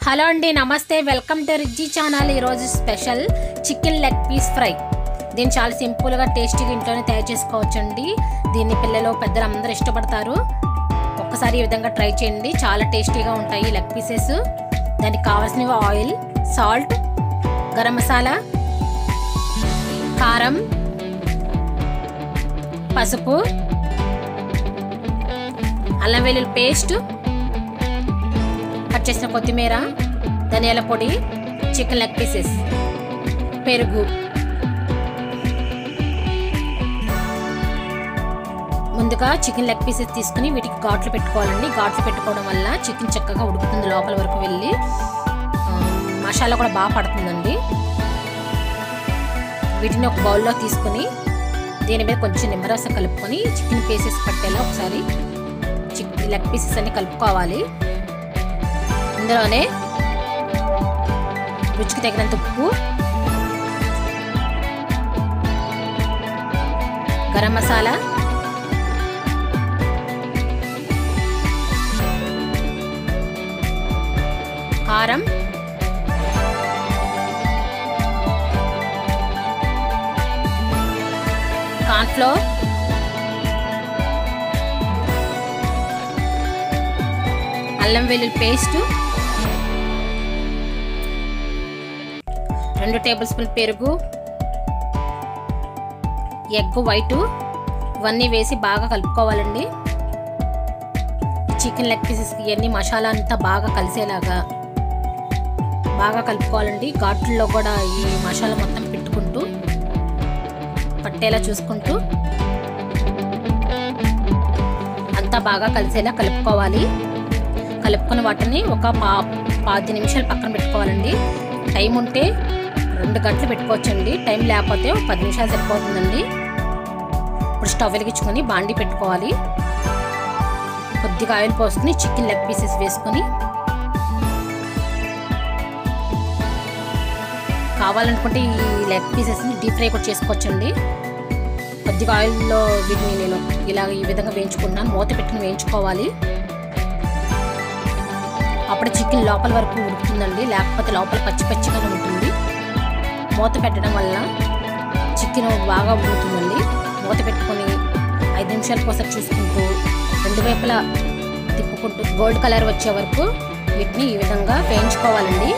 hello అండి namaste welcome to Rizzy channel ఈరోజు special chicken leg piece fry దీన్ని చాలా సింపుల్గా టేస్టీగా ఇంట్లోనే తయారు చేసుకోవచ్చండి దీన్ని పిల్లలు పెద్దలు అందరూ ఇష్టపడతారు ఒక్కసారి ఈ విధంగా ట్రై చేయండి చాలా టేస్టీగా ఉంటాయి ఈ లెగ్ పీసెస్ దానికి కావాల్సినవి ఆయిల్ సాల్ట్ గరం మసాలా కారం పసుపు అల్లం వెల్లుల్లి పేస్ట్ కట్ చేసిన కొత్తిమీర ధనియాల పొడి చికెన్ లెగ్ పీసెస్ పెరుగు ముందుగా చికెన్ లెగ్ పీసెస్ తీసుకుని వీటికి ఘాట్లు పెట్టుకోవాలండి ఘాట్లు పెట్టుకోవడం వల్ల చికెన్ చక్కగా ఉడుకుతుంది లోపల వరకు వెళ్ళి ఆ, మసాలా కూడా బాగా పడుతుందండి వీటిని ఒక బౌల్లో తీసుకుని దీని మీద కొంచెం నిమ్మరసం కలుపుకొని చికెన్ పీసెస్ పట్టేలా ఒకసారి చికెన్ లెగ్ పీసెస్ అన్ని కలుపుకోవాలి ఇందులోనే రుచికి తగినంత ఉప్పు గరం మసాలా కారం కార్న్ఫ్లోర్ అల్లం వెల్లుల్లి పేస్ట్ రెండు టేబుల్ స్పూన్ పెరుగు ఎగ్ వైటు ఇవన్నీ వేసి బాగా కలుపుకోవాలండి చికెన్ లెగ్ పీసెస్కి ఇవన్నీ మసాలా అంతా బాగా కలిసేలాగా బాగా కలుపుకోవాలండి ఘాట్లలో కూడా ఈ మసాలా మొత్తం పెట్టుకుంటూ పట్టేలా చూసుకుంటూ అంతా బాగా కలిసేలా కలుపుకోవాలి కలుపుకున్న వాటిని ఒక పా పది నిమిషాలు పక్కన పెట్టుకోవాలండి టైం ఉంటే రెండు గంటలు పెట్టుకోవచ్చండి టైం లేకపోతే ఒక పది నిమిషాలు సరిపోతుందండి ఇప్పుడు స్టవ్ వెలిగించుకొని బాండి పెట్టుకోవాలి కొద్దిగా ఆయిల్ పోసుకుని చికెన్ లెగ్ పీసెస్ వేసుకొని కావాలనుకుంటే ఈ లెగ్ పీసెస్ని డీప్ ఫ్రై కూడా చేసుకోవచ్చండి కొద్దిగా ఆయిల్లో వీటిని నేను ఇలా ఈ విధంగా వేయించుకుంటున్నాను మూత పెట్టుకుని వేయించుకోవాలి అప్పుడు చికెన్ లోపల వరకు ఉడుకుతుందండి లేకపోతే లోపల పచ్చి పచ్చిగానే ఉంటుంది మూత పెట్టడం వల్ల చికెన్ బాగా ఉడుకుతుందండి మూత పెట్టుకొని ఐదు నిమిషాలకు ఒకసారి చూసుకుంటూ రెండు వైపులా తిప్పుకుంటూ గోల్డ్ కలర్ వచ్చే వరకు వీటిని ఈ విధంగా వేయించుకోవాలండి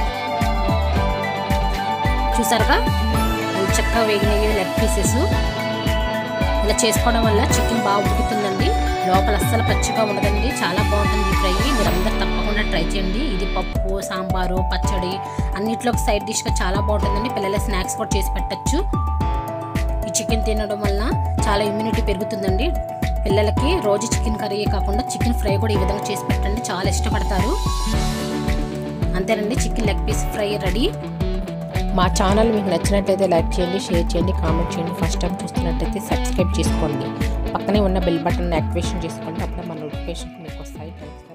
చూసారుగా అది చక్కగా వేగినవి లెగ్ పీసెస్ ఇలా చేసుకోవడం వల్ల చికెన్ బాగా ఉడుకుతుందండి లోపల అస్సలు పచ్చిగా ఉండదండి చాలా బాగుంటుంది ఈ ఫ్రై మీరు అందరు తప్పకుండా ట్రై చేయండి ఇది పప్పు సాంబారు పచ్చడి అన్నిట్లోకి సైడ్ డిష్గా చాలా బాగుంటుందండి పిల్లల స్నాక్స్ కూడా చేసి పెట్టచ్చు ఈ చికెన్ తినడం వల్ల చాలా ఇమ్యూనిటీ పెరుగుతుందండి పిల్లలకి రోజు చికెన్ కర్రీ కాకుండా చికెన్ ఫ్రై కూడా ఈ విధంగా చేసి పెట్టండి చాలా ఇష్టపడతారు అంతేనండి chicken leg piece fry ready మా ఛానల్ మీకు నచ్చినట్లయితే లైక్ చేయండి షేర్ చేయండి కామెంట్ చేయండి ఫస్ట్ టైం చూస్తున్నట్లయితే సబ్స్క్రైబ్ చేసుకోండి పక్కనే ఉన్న బెల్ బటన్ యాక్టివేషన్ చేసుకోండి అప్పుడే మన నోటిఫికేషన్ మీకు వస్తాయి